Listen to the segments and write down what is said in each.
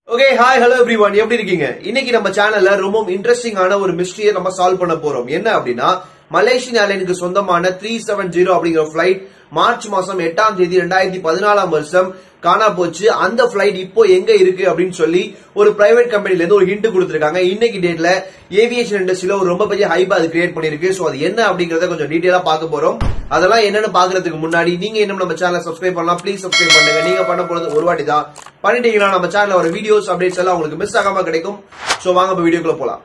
okay hi hello everyone எப்படி இருக்கீங்க இன்னைக்கு நம்ம சேனல்ல ரொம்ப இன்ட்ரெஸ்டிங்கான ஒரு மிஸ்ட்ரியை நம்ம சால்வ் பண்ண போறோம் என்ன அப்படின்னா மலேசியன் ஏர்லைனுக்கு சொந்தமான த்ரீ செவன் ஜீரோ அப்படிங்கிற பிளைட் மார்ச் மாசம் எட்டாம் தேதி ரெண்டாயிரத்தி பதினாலாம் வருஷம் காணா போச்சு அந்த பிளைட் இப்போ எங்க இருக்கு அப்படின்னு சொல்லி ஒரு பிரைவேட் கம்பெனில இருந்து ஒரு ஹிண்ட் கொடுத்திருக்காங்க இன்னைக்கு டேட்ல ஏவியேஷன் இண்டஸ்ட்ரியில ஒரு ரொம்ப பெரிய ஹைப் அது கிரியேட் பண்ணிருக்கு சோ அது என்ன அப்படிங்கறத கொஞ்சம் டீடைலா பார்க்க போறோம் அதெல்லாம் என்னன்னு பாக்குறதுக்கு முன்னாடி நீங்க இன்னும் நம்ம சேனலை சப்ஸ்கிரைப் பண்ணலாம் ப்ளீஸ் சப்ஸ்கிரைப் பண்ணுங்க நீங்க பண்ண போறது ஒரு வாட்டி தான் பண்ணிட்டீங்கன்னா நம்ம சேனல்ல ஒரு வீடியோஸ் அப்டேட்ஸ் எல்லாம் உங்களுக்கு மிஸ் ஆகாம கிடைக்கும் சோ வாங்க இப்ப வீடியோக்குள்ள போலாம்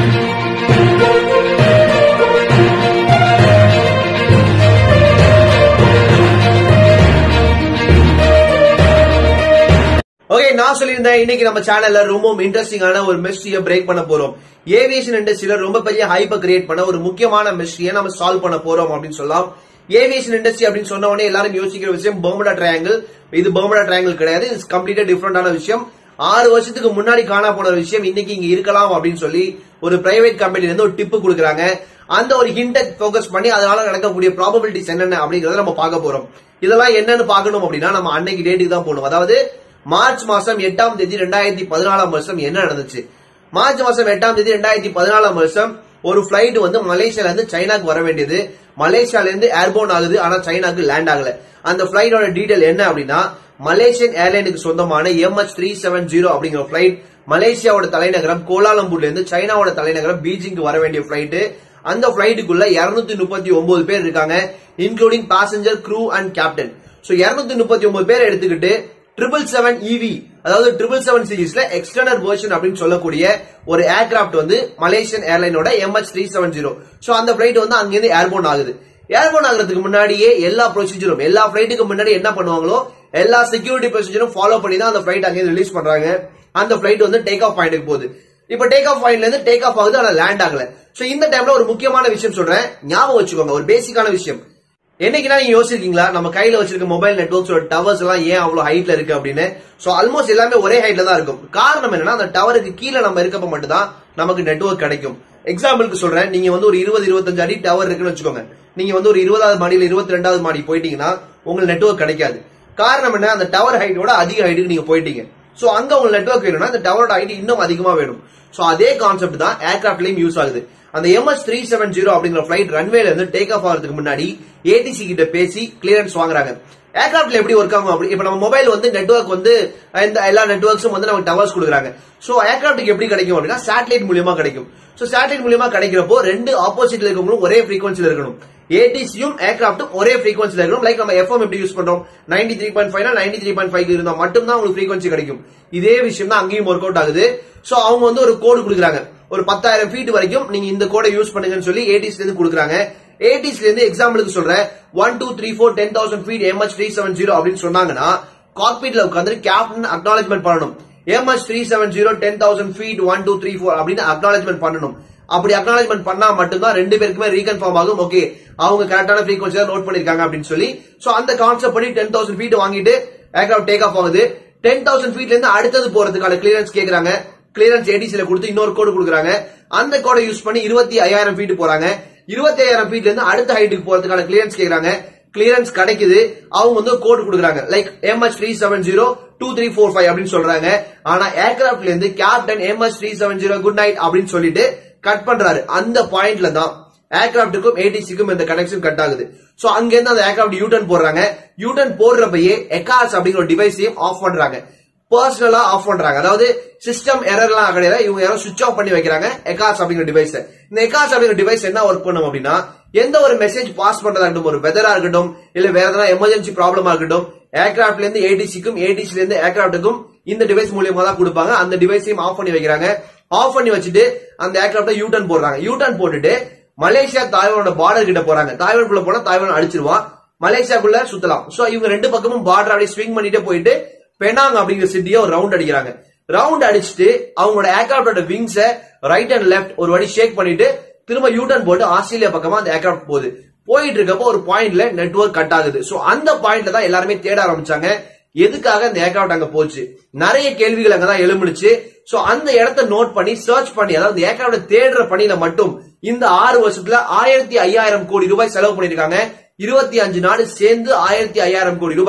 ஓகே நான் சொல்லியிருந்தேன் இன்னைக்கு நம்ம சேனல்ல ரொம்ப இன்ட்ரெஸ்டிங்கான ஒரு மிஸ்ட்ரியை பிரேக் பண்ண போறோம் ஏவியேஷன் இண்டஸ்ட்ரியில ரொம்ப பெரிய ஹைப்பை கிரியேட் பண்ண ஒரு முக்கியமான மிஸ்ட்ரியை நம்ம சால்வ் பண்ண போறோம் அப்படின்னு சொல்லலாம் ஏவியேஷன் இண்டஸ்ட்ரி அப்படின்னு சொன்ன உடனே எல்லாரும் யோசிக்கிற விஷயம் பர்முடா ட்ரையாங்கிள் இது பர்முடா ட்ரையாங்கிள் கிடையாது இது கம்ப்ளீட்டா டிஃபரெண்டான விஷயம் ஆறு வருஷத்துக்கு முன்னாடி காணா போன ஒரு விஷயம் இன்னைக்கு இங்க இருக்கலாம் அப்படின்னு சொல்லி ஒரு பிரைவேட் கம்பெனில இருந்து ஒரு டிப்பு கொடுக்குறாங்க அந்த ஒரு ஹிண்டை ஃபோக்கஸ் பண்ணி அதனால நடக்கக்கூடிய ப்ராபபிலிட்டிஸ் என்னென்ன அப்படிங்கறத நம்ம பார்க்க போறோம் இதெல்லாம் என்னன்னு பார்க்கணும் அப்படின்னா நம்ம அன்னைக்கு டேட்டுக்கு தான் போகணும் அதாவது மார்ச் மாசம் எட்டாம் தேதி ரெண்டாயிரத்தி பதினாலாம் வருஷம் என்ன நடந்துச்சு மார்ச் மாசம் எட்டாம் தேதி ரெண்டாயிரத்தி பதினாலாம் வருஷம் ஒரு பிளைட் வந்து மலேசியால இருந்து சைனாக்கு வர வேண்டியது மலேசியால இருந்து ஏர்போன் ஆகுது ஆனா சைனாக்கு லேண்ட் ஆகல அந்த பிளைட்டோட டீடைல் என்ன அப்படின்னா மலேசியன் ஏர்லைனுக்கு சொந்தமான எம்ஹெச் த்ரீ செவன் ஜீரோ அப்படிங்கிற பிளைட் மலேசியாவோட தலைநகரம் கோலாலம்பூர்ல இருந்து சைனாவோட தலைநகரம் பீஜிங்க்கு வர வேண்டிய பிளைட் அந்த பிளைட்டுக்குள்ள இருநூத்தி முப்பத்தி ஒன்பது பேர் இருக்காங்க including passenger crew and captain so இருநூத்தி முப்பத்தி ஒன்பது பேர் எடுத்துக்கிட்டு ட்ரிபிள் செவன் இவி அதாவது ட்ரிபிள் செவன் சீரீஸ்ல எக்ஸ்டர்னல் வெர்ஷன் அப்படின்னு சொல்லக்கூடிய ஒரு ஏர்கிராப்ட் வந்து மலேசியன் ஏர்லைனோட MH three seven zero so அந்த பிளைட் வந்து அங்கிருந்து ஏர்போன் ஆகுது ஏர்போன் ஆகுறதுக்கு முன்னாடியே எல்லா ப்ரொசீஜரும் எல்லா பிளைட்டுக்கு முன்னாடி என்ன பண்ணுவாங்களோ எல்லா செக்யூரிட்டி ப்ரொசீஜரும் ஃபாலோ பண்ணி தான் அந்த பிளைட் அங்கே ரிலீஸ் பண்றாங்க அந்த பிளைட் வந்து டேக் ஆஃப் பாயிண்ட்டுக்கு போகுது இப்ப டேக் ஆஃப் பாயிண்ட்ல இருந்து டேக் ஆஃப் ஆகுது ஆனா லேண்ட் ஆகல சோ இந்த டைம்ல ஒரு முக்கியமான விஷயம் சொல்றேன் ஞாபகம் வச்சுக்கோங்க ஒரு பேசிக்கான விஷயம் என்னைக்குனா நீங்க யோசிச்சிருக்கீங்களா நம்ம கையில வச்சிருக்க மொபைல் நெட்ஒர்க்ஸோட டவர்ஸ் எல்லாம் ஏன் அவ்வளவு ஹைட்ல இருக்கு அப்படின்னு சோ ஆல்மோஸ்ட் எல்லாமே ஒரே ஹைட்ல தான் இருக்கும் காரணம் என்னன்னா அந்த டவருக்கு கீழே நம்ம இருக்கப்ப மட்டும் தான் நமக்கு நெட்ஒர்க் கிடைக்கும் எக்ஸாம்பிளுக்கு சொல்றேன் நீங்க வந்து ஒரு இருபது இருபத்தஞ்சு அடி டவர் இருக்குன்னு வச்சுக்கோங்க நீங்க வந்து ஒரு இருபதாவது மாடியில இருபத்தி ரெண்டாவது மாடி போயிட்டீங்கன்னா உங்களுக்கு நெட்ஒர்க் கிடைக்காது காரணம் என்ன அந்த டவர் ஹைட்டோட அதிக ஹைட்டுக்கு நீங்க போயிட்டீங்க சோ அங்க உங்களுக்கு நெட்ஒர்க் வேணும்னா அந்த டவரோட ஹைட் இன்னும் அதிகமா வேணும் சோ அதே கான்செப்ட் தான் ஏர்கிராஃப்ட்லயும் யூஸ் ஆகுது அந்த எம்எஸ் த்ரீ செவன் ஜீரோ அப்படிங்கிற பிளைட் ரன்வேல இருந்து டேக் ஆஃப் ஆகிறதுக்கு முன்னாடி ஏடிசி கிட்ட பேசி கிளியரன்ஸ் வாங்குறாங்க ஏர்கிராஃப்ட்ல எப்படி ஒர்க் ஆகும் அப்படி இப்ப நம்ம மொபைல் வந்து நெட்ஒர்க் வந்து இந்த எல்லா நெட்ஒர்க்ஸும் வந்து நமக்கு டவர்ஸ் கொடுக்குறாங்க சோ ஏர்கிராஃப்ட்டுக்கு எப்படி கிடைக்கும் அப்படின்னா சேட்டலைட் மூலியமா கிடைக்கும் சோ சேட்டலைட் மூலியமா கிடைக்கிறப்போ ரெண்டு ஆப்போசிட்ல இருக்கவங்களும் ஒரே ஃப்ரீக்வன்சில இருக்கணும் ஏடிசியும் ஏர்கிராஃப்டும் ஒரே ஃப்ரீக்வன்சில இருக்கணும் லைக் நம்ம எஃப்எம் எப்படி யூஸ் பண்றோம் ninety three point five ninety three point five இருந்தா மட்டும் தான் உங்களுக்கு ஃப்ரீக்வன்சி கிடைக்கும் இதே விஷயம் தான் அங்கேயும் ஒர்க் அவுட் ஆகுது சோ அவங்க வந்து ஒரு கோடு கொடுக்குறாங்க ஒரு பத்தாயிரம் ஃபீட் வரைக்கும் நீங்க இந்த கோடை யூஸ் பண்ணுங்கன்னு சொல்லி ஏடிஸ்ல இருந்து கொடுக்குறாங்க ஏடிஸ்ல இருந்து எக்ஸாம்பிளுக்கு சொல்றேன் one two three four ten thousand feet MH three seven zero அப்படின்னு சொன்னாங்கன்னா காக்பீட்ல உட்காந்து கேப்டன் அக்னாலஜ்மெண்ட் பண்ணணும் MH three seven zero ten thousand feet one two three four அப்படின்னு அக்னாலஜ்மெண்ட் பண்ணணும் அப்படி அக்னாலஜ்மெண்ட் பண்ணா மட்டும்தான் ரெண்டு பேருக்குமே ரீகன்ஃபார்ம் ஆகும் ஓகே அவங்க கரெக்டான ஃப்ரீக்வன்சி நோட் பண்ணிருக்காங்க அப்படின்னு சொல்லி சோ அந்த கான்செப்ட் படி டென் தௌசண்ட் ஃபீட் வாங்கிட்டு ஏர்கிராஃப்ட் டேக் ஆஃப் ஆகுது டென் தௌசண்ட் ஃபீட்ல இருந்து அடுத்தது போறதுக்கான கிளியரன்ஸ் கேக்குறாங்க கிளியரன்ஸ் ஏடிசில கொடுத்து இன்னொரு கோடு கொடுக்குறாங்க அந்த கோடை யூஸ் பண்ணி இருபத்தி ஐயாயிரம் ஃபீட் போறாங்க இருபத்தி ஐயாயிரம் ஃபீட்ல இருந்து அடுத்த ஹைட்டுக்கு போறதுக்கான கிளியரன்ஸ் கேக்குறாங்க கிளியரன்ஸ் கிடைக்குது அவங்க வந்து கோடு கொடுக்குறாங்க like MH three seven zero two three four five அப்படின்னு சொல்றாங்க ஆனா ஏர்கிராஃப்ட்ல இருந்து captain MH three seven zero good night அப்படின்னு சொல்லிட்டு கட் பண்றாரு அந்த பாயிண்ட்ல தான் ஏர்கிராஃப்ட்டுக்கும் ஏடிசிக்கும் இந்த கனெக்ஷன் கட் ஆகுது சோ அங்க இருந்து அந்த ஏர்கிராஃப்ட் யூட்டன் போடுறாங்க யூட்டன் போடுறப்பயே எக்காஸ் அப்படிங்கிற டிவைஸையும் ஆஃப் பண்றாங்க பர்சனலா ஆஃப் பண்றாங்க அதாவது சிஸ்டம் எரர்லாம் கிடையாது இவங்க யாரோ சுவிச் ஆஃப் பண்ணி வைக்கிறாங்க எக்காஸ் அப்படிங்கிற டிவைஸ் இந்த எக்காஸ் அப்படிங்கிற டிவைஸ் என்ன ஒர்க் பண்ணும் அப்படின்னா எந்த ஒரு மெசேஜ் பாஸ் பண்றதா இருக்கட்டும் ஒரு வெதரா இருக்கட்டும் இல்ல வேற எதனா எமர்ஜென்சி ப்ராப்ளமா இருக்கட்டும் ஏர்கிராஃப்ட்ல இருந்து ஏடிசிக்கும் ஏடிசில இருந்து ஏர்கிராஃப்ட்டுக்கும் இந்த டிவைஸ் மூலியமா தான் கொடுப்பாங்க அந்த டிவைஸையும் ஆஃப் பண்ணி வைக்கிறாங்க ஆஃப் பண்ணி வச்சுட்டு அந்த ஏர்கிராஃப்ட யூட்டன் போடுறாங்க யூட்டன் போட்டுட்டு மலேசியா தாய்வானோட பார்டர் கிட்ட போறாங்க தாய்வானுக்குள்ள போனா தாய்வான் அடிச்சிருவான் மலேசியாக்குள்ள சுத்தலாம் சோ இவங்க ரெண்டு பக்கமும் பார்டர் அப்படியே ஸ்விங் பண்ணிட்டே போயிட்டு பெனாங் அப்படிங்கிற சிட்டியை ஒரு ரவுண்ட் அடிக்கிறாங்க ரவுண்ட் அடிச்சுட்டு அவங்களோட ஏர்கிராஃப்டோட விங்ஸ ரைட் அண்ட் லெஃப்ட் ஒரு வாட்டி ஷேக் பண்ணிட்டு திரும்ப யூட்டன் போட்டு ஆஸ்திரேலியா பக்கமா அந்த ஏர்கிராஃப்ட் போகுது போயிட்டு இருக்கப்போ ஒரு பாயிண்ட்ல நெட்ஒர்க் கட் ஆகுது சோ அந்த பாயிண்ட்ல தான் எல்லாருமே தேட ஆரம்பிச்சாங்க எதுக்காக இந்த ஏர்கிராஃப்ட் அங்க போச்சு நிறைய கேள்விகள் அங்கதான் எழுமுனுச்சு சோ அந்த இடத்த நோட் பண்ணி சர்ச் பண்ணி அதாவது ஏர்கிராஃப்ட் தேடுற பணியில மட்டும் இந்த ஆறு வருஷத்துல ஆயிரத்தி ஐயாயிரம் கோடி ரூபாய் செலவு பண்ணிருக்காங்க இருபத்தி அஞ்சு நாடு சேர்ந்து ஆயிரத்தி ஐயாயிரம் கோடி ரூபாய்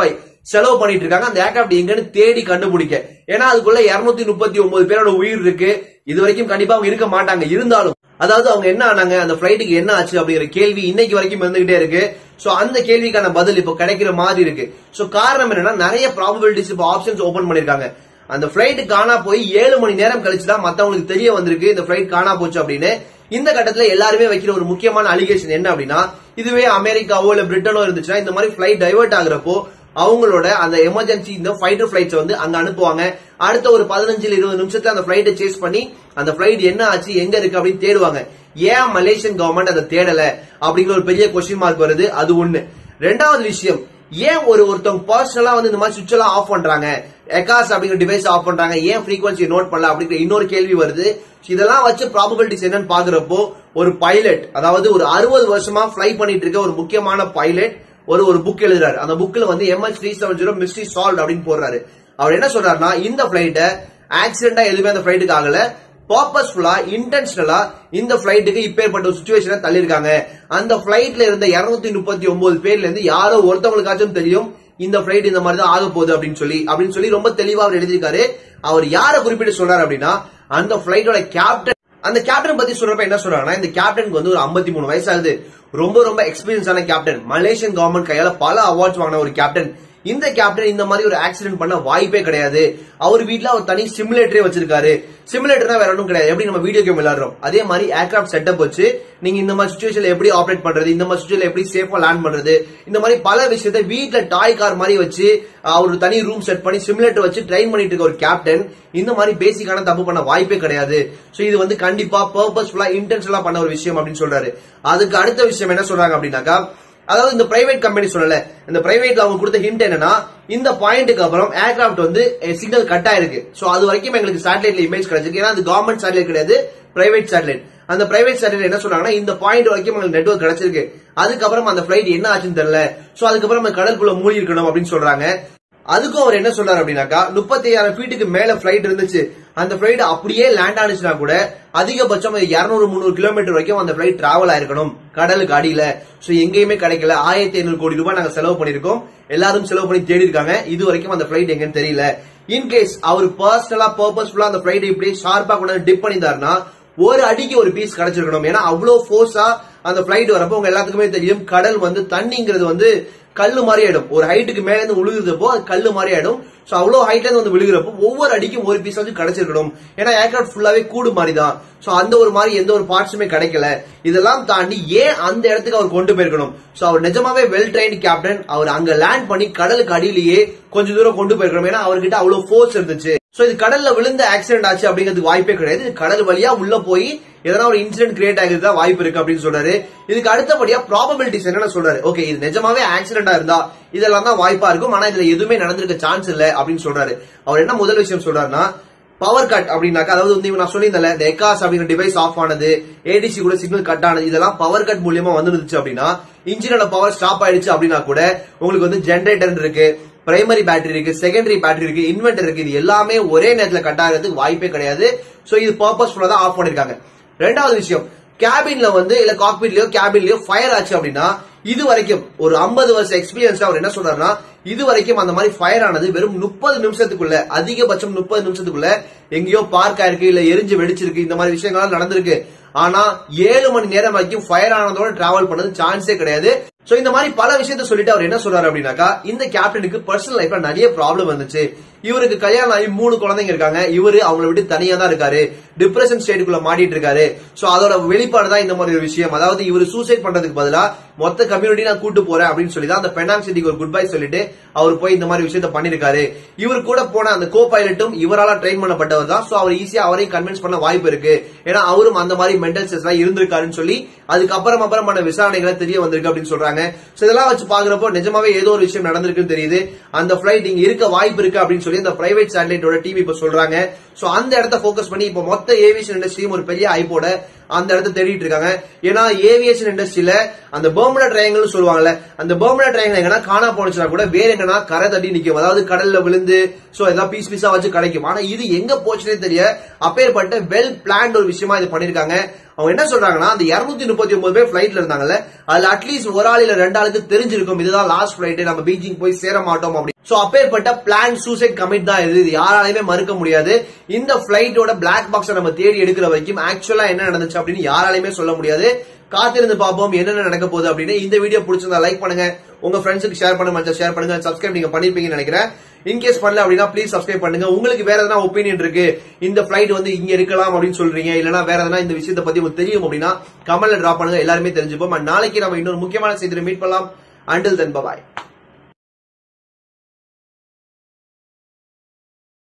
செலவு பண்ணிட்டு இருக்காங்க அந்த ஏர்கிராஃப்ட் எங்கன்னு தேடி கண்டுபிடிக்க ஏன்னா அதுக்குள்ள இருநூத்தி முப்பத்தி ஒன்பது பேரோட உயிர் இருக்கு இது வரைக்கும் கண்டிப்பா அவங்க இருக்க மாட்டாங்க இருந்தாலும் அதாவது அவங்க என்ன ஆனாங்க அந்த பிளைட்டுக்கு என்ன ஆச்சு அப்படிங்கிற கேள்வி இன்னைக்கு வரைக்கும் இருந்துகிட்டே இருக்கு சோ அந்த கேள்விக்கான பதில் இப்போ கிடைக்கிற மாதிரி இருக்கு சோ காரணம் என்னன்னா நிறைய ப்ராபபிலிட்டிஸ் இப்போ ஆப்ஷன்ஸ் ஓபன் பண்ணிருக்காங்க அந்த பிளைட் காணா போய் ஏழு மணி நேரம் கழிச்சு தான் மத்தவங்களுக்கு தெரிய வந்திருக்கு இந்த பிளைட் காணா போச்சு அப்படின்னு இந்த கட்டத்துல எல்லாருமே வைக்கிற ஒரு முக்கியமான அலிகேஷன் என்ன அப்படின்னா இதுவே அமெரிக்காவோ இல்ல பிரிட்டனோ இருந்துச்சுன்னா இந்த மாதிரி பிளைட் டைவர்ட் ஆகுறப்போ அவங்களோட அந்த எமர்ஜென்சி இந்த ஃபைட்டர் பிளைட்ஸ் வந்து அங்க அனுப்புவாங்க அடுத்த ஒரு பதினஞ்சுல இருபது நிமிஷத்துல அந்த பிளைட்டை சேஸ் பண்ணி அந்த பிளைட் என்ன ஆச்சு எங்க இருக்கு அப்படின்னு தேடுவாங்க ஏன் மலேசியன் கவர்மெண்ட் அதை தேடல அப்படிங்கிற ஒரு பெரிய கொஸ்டின் மார்க் வருது அது ஒண்ணு ரெண்டாவது விஷயம் ஏன் ஒரு ஒருத்தவங்க பர்சனலா வந்து இந்த மாதிரி சுவிட்ச் எல்லாம் ஆஃப் பண்றாங்க எகாஸ் அப்படிங்கிற டிவைஸ் ஆஃப் பண்றாங்க ஏன் ஃப்ரீக்வன்சி நோட் பண்ணல அப்படிங்கிற இன்னொரு கேள்வி வருது இதெல்லாம் வச்சு ப்ராபபிலிட்டிஸ் என்னன்னு பாக்குறப்போ ஒரு பைலட் அதாவது ஒரு அறுபது வருஷமா ஃபிளை பண்ணிட்டு இருக்க ஒரு முக்கியமான பைலட் ஒரு ஒரு புக் எழுதுறாரு அந்த புக்ல வந்து MH three seven zero mystery solve அப்படின்னு போடுறாரு அவர் என்ன சொல்றாருன்னா இந்த பிளைட்டை ஆக்சிடென்டா எதுவுமே அந்த பிளைட்டுக்கு ஆகல பர்பஸ்ஃபுல்லா இன்டென்ஷனலா இந்த பிளைட்டுக்கு இப்பேற்பட்ட ஒரு சுச்சுவேஷனை தள்ளிருக்காங்க அந்த பிளைட்ல இருந்த இருநூத்தி முப்பத்தி ஒன்பது பேர்ல இருந்து யாரோ ஒருத்தவங்களுக்காச்சும் தெரியும் இந்த பிளைட் இந்த மாதிரி தான் ஆக போகுது அப்படின்னு சொல்லி அப்படின்னு சொல்லி ரொம்ப தெளிவா அவர் எழுதியிருக்காரு அவர் யாரை குறிப்பிட்டு சொல்றாரு அப்படின்னா அந்த பிளைட்டோட கேப்டன் அந்த கேப்டன் பத்தி சொல்றப்ப என்ன சொல்றாங்கன்னா இந்த கேப்டனுக்கு வந்து ஒரு 53 மூணு வயசு ஆகுது ரொம்ப ரொம்ப எக்ஸ்பீரியன்ஸான கேப்டன் மலேசியன் கவர்மெண்ட் கையால பல அவார்ட்ஸ் வாங்கின ஒரு கேப்டன் இந்த கேப்டன் இந்த மாதிரி ஒரு ஆக்சிடென்ட் பண்ண வாய்ப்பே கிடையாது அவர் வீட்ல அவர் தனி சிமுலேட்டரே வச்சிருக்காரு சிமுலேட்டர்னா வேற ஒன்றும் கிடையாது எப்படி நம்ம வீடியோ கேம் விளையாடுறோம் அதே மாதிரி ஏர்கிராஃப்ட் செட்டப் வச்சு நீங்க இந்த மாதிரி சுச்சுவேஷன்ல எப்படி ஆப்ரேட் பண்றது இந்த மாதிரி சுச்சுவேஷன்ல எப்படி சேஃபா லேண்ட் பண்றது இந்த மாதிரி பல விஷயத்த வீட்ல டாய் கார் மாதிரி வச்சு அவர் தனி ரூம் செட் பண்ணி சிமுலேட்டர் வச்சு ட்ரெயின் பண்ணிட்டு இருக்க ஒரு கேப்டன் இந்த மாதிரி பேசிக்கான தப்பு பண்ண வாய்ப்பே கிடையாது சோ இது வந்து கண்டிப்பா பர்பஸ்ஃபுல்லா இன்டென்ஷனலா பண்ண ஒரு விஷயம் அப்படின்னு சொல்றாரு அதுக்கு அடுத்த விஷயம் என்ன சொல்றாங்க அப்படின்னாக்கா அதாவது இந்த பிரைவேட் கம்பெனி சொல்லல இந்த பிரைவேட்ல அவங்க கொடுத்த ஹிண்ட் என்னன்னா இந்த பாயிண்ட்டுக்கு அப்புறம் ஏர்கிராஃப்ட் வந்து சிக்னல் கட் ஆயிருக்கு சோ அது வரைக்கும் எங்களுக்கு சேட்டலைட்ல இமேஜ் கிடைச்சிருக்கு ஏன்னா அது கவர்மெண்ட் சேட்டலைட் கிடையாது பிரைவேட் சேட்டலைட் அந்த பிரைவேட் சேட்டலைட் என்ன சொல்றாங்கன்னா இந்த பாயிண்ட் வரைக்கும் எங்களுக்கு நெட்வொர்க் கிடைச்சிருக்கு அதுக்கப்புறம் அந்த பிளைட் என்ன ஆச்சுன்னு தெரியல சோ அதுக்கப்புறம் அந்த கடலுக்குள்ள மூழ்கி இருக்கணும் அப்படின்னு சொல்றாங்க அதுக்கும் அவர் என்ன சொல்றாரு அப்படின்னாக்கா முப்பத்தி ஐயாயிரம் ஃபீட்டுக்கு மேல பிளைட் இருந்துச்சு அந்த பிளைட் அப்படியே லேண்ட் ஆனிச்சுனா கூட அதிகபட்சம் இருநூறு முந்நூறு கிலோமீட்டர் வரைக்கும் அந்த பிளைட் டிராவல் ஆயிருக்கணும் கடலுக்கு அடியில சோ எங்கேயுமே கிடைக்கல ஆயிரத்தி ஐநூறு கோடி ரூபாய் நாங்க செலவு பண்ணிருக்கோம் எல்லாரும் செலவு பண்ணி தேடி இருக்காங்க இது வரைக்கும் அந்த பிளைட் எங்கன்னு தெரியல இன்கேஸ் அவர் பர்சனலா பர்பஸ்ஃபுல்லா அந்த பிளைட் இப்படி ஷார்ப்பா கொண்டு டிப் பண்ணியிருந்தாருன்னா ஒரு அடிக்கு ஒரு பீஸ் கிடைச்சிருக்கணும் ஏன்னா அவ்வளவு ஃபோர்ஸா அந்த பிளைட் வரப்போ உங்க எல்லாத்துக்குமே தெரியும் கடல் வந்து தண்ணிங்கிறது வந்து கல்லு மாதிரி ஆயிடும் ஒரு ஹைட்டுக்கு மேல இருந்து விழுகிறப்போ அது கல்லு மாதிரி ஆயிடும் சோ அவ்வளவு ஹைட்ல இருந்து வந்து விழுகிறப்போ ஒவ்வொரு அடிக்கும் ஒரு பீஸ் வந்து கிடைச்சிருக்கணும் ஏன்னா ஏர்கிராஃப்ட் ஃபுல்லாவே கூடு மாதிரி தான் சோ அந்த ஒரு மாதிரி எந்த ஒரு பார்ட்ஸுமே கிடைக்கல இதெல்லாம் தாண்டி ஏன் அந்த இடத்துக்கு அவர் கொண்டு போயிருக்கணும் சோ அவர் நிஜமாவே வெல் ட்ரைன்ட் கேப்டன் அவர் அங்க லேண்ட் பண்ணி கடலுக்கு அடியிலேயே கொஞ்சம் தூரம் கொண்டு போயிருக்கணும் ஏன்னா அவர்கிட்ட அவ்வளவு ஃபோர்ஸ் இருந்துச்சு சோ இது கடல்ல விழுந்த ஆக்சிடென்ட் ஆச்சு அப்படிங்கிறதுக்கு வாய்ப்பே கிடையாது இது கடல் வழியா உள்ள போய் எதனா ஒரு இன்சிடென்ட் கிரியேட் ஆகிறது தான் வாய்ப்பு இருக்கு அப்படின்னு சொல்றாரு இதுக்கு அடுத்தபடியா ப்ராபபிலிட்டிஸ் என்னன்னு சொல்றாரு ஓகே இது நிஜமாவே ஆக்சிடென்டா இருந்தா இதெல்லாம் தான் வாய்ப்பா இருக்கும் ஆனா இதுல எதுவுமே நடந்திருக்க சான்ஸ் இல்ல அப்படின்னு சொல்றாரு அவர் என்ன முதல் விஷயம் சொல்றாருன்னா பவர் கட் அப்படின்னாக்கா அதாவது வந்து நான் சொல்லியிருந்தேன் இந்த எக்காஸ் அப்படிங்கிற டிவைஸ் ஆஃப் ஆனது ஏடிசி கூட சிக்னல் கட் ஆனது இதெல்லாம் பவர் கட் மூலியமா வந்துருந்துச்சு அப்படின்னா இன்ஜினோட பவர் ஸ்டாப் ஆயிடுச்சு அப்படின்னா கூட உங்களுக்கு வந்து ஜென்ரேட்டர் இருக்கு பிரைமரி பேட்டரி இருக்கு செகண்டரி பேட்டரி இருக்கு இன்வெர்டர் இருக்கு இது எல்லாமே ஒரே நேரத்துல கட் ஆகிறதுக்கு வாய்ப்பே கிடையாது சோ இது பர்பஸ்ஃபுல்லா தான் ஆஃப் பண்ணிருக்காங்க ரெண்டாவது விஷயம் கேபின்ல வந்து இல்ல காக்பிட்லயோ கேபின்லயோ ஃபயர் ஆச்சு அப்படின்னா இது வரைக்கும் ஒரு 50 வருஷம் எக்ஸ்பீரியன்ஸ் அவர் என்ன சொல்றாருன்னா இது வரைக்கும் அந்த மாதிரி ஃபயர் ஆனது வெறும் முப்பது நிமிஷத்துக்குள்ள அதிகபட்சம் முப்பது நிமிஷத்துக்குள்ள எங்கேயோ பார்க் ஆயிருக்கு இல்ல எரிஞ்சு வெடிச்சிருக்கு இந்த மாதிரி விஷயங்கள்லாம் நடந்திருக்கு ஆனா ஏழு மணி நேரம் வரைக்கும் ஃபயர் ஆனதோட டிராவல் பண்ணது சான்ஸே கிடையாது சோ இந்த மாதிரி பல விஷயத்த சொல்லிட்டு அவர் என்ன சொல்றாரு அப்படின்னாக்கா இந்த கேப்டனுக்கு பர்சனல் லைஃப்ல நிறைய ப்ராப்ளம் வந்துச்சு இவருக்கு கல்யாணம் ஆகி மூணு குழந்தைங்க இருக்காங்க இவரு அவங்கள விட்டு தனியா தான் இருக்காரு டிப்ரெஷன் ஸ்டேட்டுக்குள்ள மாட்டிட்டு இருக்காரு சோ அதோட வெளிப்பாடு தான் இந்த மாதிரி ஒரு விஷயம் அதாவது இவர் சூசைட் பண்றதுக்கு பதிலா மொத்த கம்யூனிட்டி நான் கூட்டு போறேன் அப்படின்னு சொல்லி தான் அந்த பெனாங் சிட்டிக்கு ஒரு குட் பை சொல்லிட்டு அவர் போய் இந்த மாதிரி விஷயத்த பண்ணிருக்காரு இவர் கூட போன அந்த கோ பைலட்டும் இவரால ட்ரெயின் பண்ணப்பட்டவர் தான் சோ அவர் ஈஸியா அவரையும் கன்வின்ஸ் பண்ண வாய்ப்பு இருக்கு ஏன்னா அவரும் அந்த மாதிரி மென்டல் ஸ்ட்ரெஸ் எல்லாம் இருந்திருக்காருன்னு சொல்லி அதுக்கப்புறம் அப்புறமான விசாரணைகளை தெரிய வந்திருக்கு அப்படின்னு சொல்றாங்க சோ இதெல்லாம் வச்சு பாக்குறப்போ நிஜமாவே ஏதோ ஒரு விஷயம் நடந்திருக்குன்னு தெரியுது அந்த பிளைட் இங்க இருக்க வாய்ப்பு இருக்கு அப்படின்னு சொல்லி அந்த பிரைவேட் சேட்டலைட்டோட டிவி இப்ப சொல்றாங்க சோ அந்த இடத்த போக்கஸ் பண்ணி இப்ப மொத்த ஏவியேஷன் இண்டஸ்ட்ரியும் ஒரு பெரிய ஐப்போட அந்த இடத்த தேடிட்டு இருக்காங்க ஏன்னா ஏவியேஷன் இண்டஸ்ட்ரியில அந்த பெர்முடா ட்ரையாங்கல் சொல்லுவாங்கல்ல அந்த பெர்முடா ட்ரையாங்கல் எங்கன்னா காணா போனுச்சுன்னா கூட வேற எங்கன்னா கரை தட்டி நிக்கும் அதாவது கடல்ல விழுந்து சோ ஏதாவது பீஸ் பீஸா வச்சு கிடைக்கும் ஆனா இது எங்க போச்சுனே தெரிய அப்பேற்பட்ட வெல் பிளான்ட் ஒரு விஷயமா இது பண்ணிருக்காங்க அவங்க என்ன சொல்றாங்கன்னா அந்த இருநூத்தி முப்பத்தி ஒன்பது பேர் பிளைட்ல இருந்தாங்கல்ல அதுல அட்லீஸ்ட் ஒரு ஆள் இல்ல ரெண்டு ஆளுக்கு தெரிஞ்சிருக்கும் இதுதான் லாஸ்ட் பிளைட் நம்ம பீச்சிங் போய் சேர மாட்டோம் அப்படி சோ அப்பேற்பட்ட பிளான் சூசைட் கமிட் தான் இது இது யாராலையுமே மறுக்க முடியாது இந்த பிளைட்டோட பிளாக் பாக்ஸை நம்ம தேடி எடுக்கிற வரைக்கும் ஆக்சுவலா என்ன நடந்துச்சு அப்படின்னு யாராலையுமே சொல்ல முடியாது காத்திருந்து பார்ப்போம் என்னென்ன நடக்க போகுது அப்படின்னு இந்த வீடியோ பிடிச்சிருந்தா லைக் பண்ணுங்க உங்க ஃப்ரெண்ட்ஸுக்கு ஷேர் பண்ண மச்சா ஷேர் பண்ணுங்க சப்ஸ்கிரைப் நீங்க பண்ணிருப்பீங்கன்னு நினைக்கிறேன் இன்கேஸ் பண்ணல அப்படின்னா ப்ளீஸ் சப்ஸ்கிரைப் பண்ணுங்க உங்களுக்கு வேற எதனா ஒப்பீனியன் இருக்கு இந்த பிளைட் வந்து இங்க இருக்கலாம் அப்படின்னு சொல்றீங்க இல்லனா வேற எதனா இந்த விஷயத்தை பத்தி உங்களுக்கு தெரியும் அப்படின்னா கமெண்ட்ல டிராப் பண்ணுங்க எல்லாருமே தெரிஞ்சுப்போம் And நாளைக்கு நம்ம இன்னொரு முக்கியமான செய்தியை மீட் பண்ணலாம் அண்டில் தென் பாய்